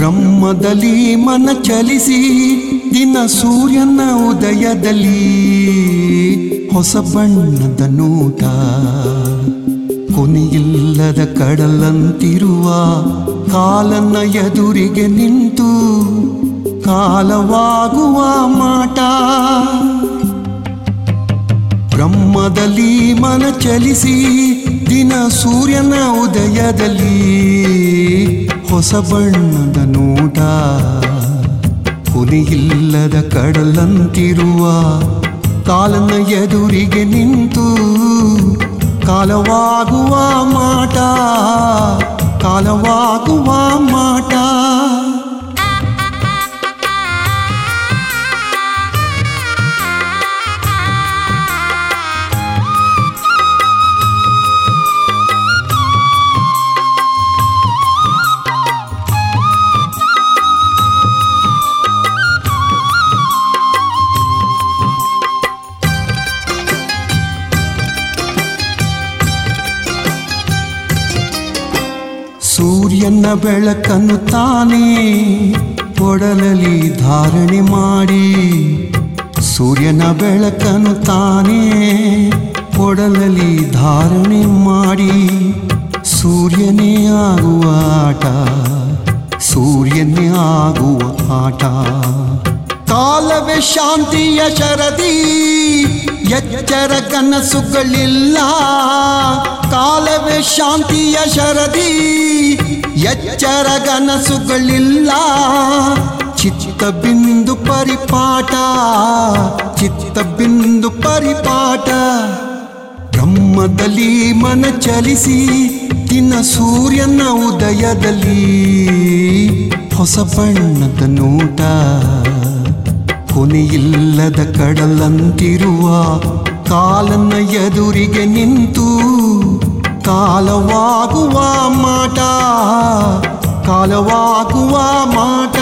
ಬ್ರಹ್ಮದಲ್ಲಿ ಮನ ಚಲಿಸಿ ದಿನ ಸೂರ್ಯನ ಉದಯದಲ್ಲಿ ಹೊಸ ಬಣ್ಣದ ನೋಟ ಕೊನೆಯಿಲ್ಲದ ಕಡಲಂತಿರುವ ಕಾಲನ್ನ ಎದುರಿಗೆ ನಿಂತು ಕಾಲವಾಗುವ ಮಾಟ ಬ್ರಹ್ಮದಲ್ಲಿ ಮನ ಚಲಿಸಿ ದಿನ ಸೂರ್ಯನ ಉದಯದಲ್ಲಿ ಹೊಸ ಬಣ್ಣದ ನೋಟ ಕೊನೆಯಿಲ್ಲದ ಕಡಲಂತಿರುವ ಕಾಲನ ಎದುರಿಗೆ ನಿಂತು ಕಾಲವಾಗುವ ಮಾಟ ಕಾಲವಾಗುವ ಮಾಟ ಸೂರ್ಯನ ಬೆಳಕನ್ನು ತಾನೇ ಒಡಲಲ್ಲಿ ಧಾರಣೆ ಮಾಡಿ ಸೂರ್ಯನ ಬೆಳಕನ್ನು ತಾನೇ ಒಡಲಲ್ಲಿ ಧಾರಣೆ ಮಾಡಿ ಸೂರ್ಯನೇ ಆಗುವ ಆಟ ಸೂರ್ಯನೇ ಆಗುವ ಆಟ ಕಾಲವೇ ಶಾಂತಿಯ ಶರದಿ ಎಚ್ಚರ ಕನಸುಗಳಿಲ್ಲ ಕಾಲವೇ ಶಾಂತಿಯ ಶರದಿ ಎಚ್ಚರ ಕನಸುಗಳಿಲ್ಲ ಚಿತ್ತ ಬಿಂದು ಪರಿಪಾಠ ಚಿತ್ತ ಬಿಂದು ಪರಿಪಾಠ ಬ್ರಹ್ಮದಲ್ಲಿ ಮನ ಚಲಿಸಿ ದಿನ ಸೂರ್ಯನ ಉದಯದಲ್ಲಿ ಹೊಸ ಬಣ್ಣದ ನೋಟ ಕೊನೆಯಿಲ್ಲದ ಕಡಲಂತಿರುವ ಕಾಲನ ಎದುರಿಗೆ ನಿಂತು ಕಾಲವಾಗುವ ಮಾಟ ಕಾಲವಾಗುವ ಮಾಟ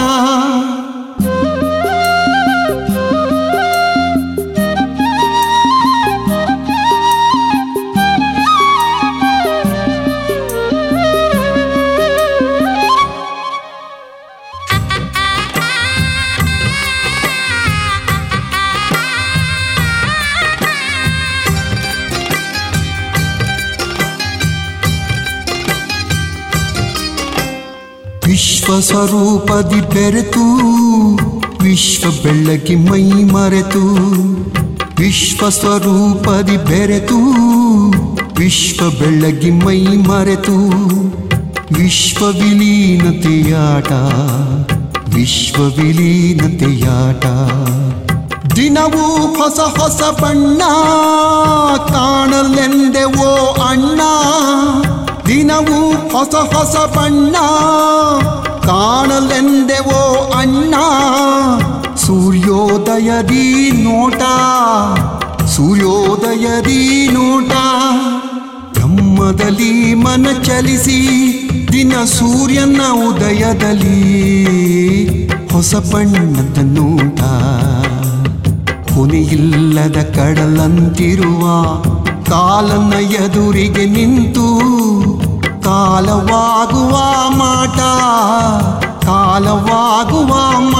ವಿಶ್ವ ಸ್ವರೂಪದಿ ಬೆರೆತು ವಿಶ್ವ ಬೆಳಗಿ ಮೈ ಮರೆತು ವಿಶ್ವ ಸ್ವರೂಪದಿ ಬೆರೆತು ವಿಶ್ವ ಬೆಳಗಿ ಮೈ ಮರೆತು ವಿಶ್ವ ವಿಲೀನತೆಯಾಟ ವಿಶ್ವ ವಿಲೀನತೆಯಾಟ ದಿನವೂ ಹೊಸ ಹೊಸ ಬಣ್ಣ ಕಾಣಲೆಂದೆ ಓ ಅಣ್ಣ ದಿನವೂ ಹೊಸ ಹೊಸ ಬಣ್ಣ ಕಾಣಲೆಂದೆ ಓ ಅಣ್ಣ ಸೂರ್ಯೋದಯದಿ ನೋಟ ಸೂರ್ಯೋದಯದಿ ನೋಟ ಬ್ರಹ್ಮದಲ್ಲಿ ಮನ ಚಲಿಸಿ ದಿನ ಸೂರ್ಯನ ಉದಯದಲ್ಲಿ ಹೊಸ ಬಣ್ಣದ ನೋಟ ಕೊನೆಯಿಲ್ಲದ ಕಡಲಂತಿರುವ ಕಾಲನ ಎದುರಿಗೆ ನಿಂತು ಕಾಲವಾಗುವ ಮಾಟ ಕಾಲವಾಗುವ ಮಾಟ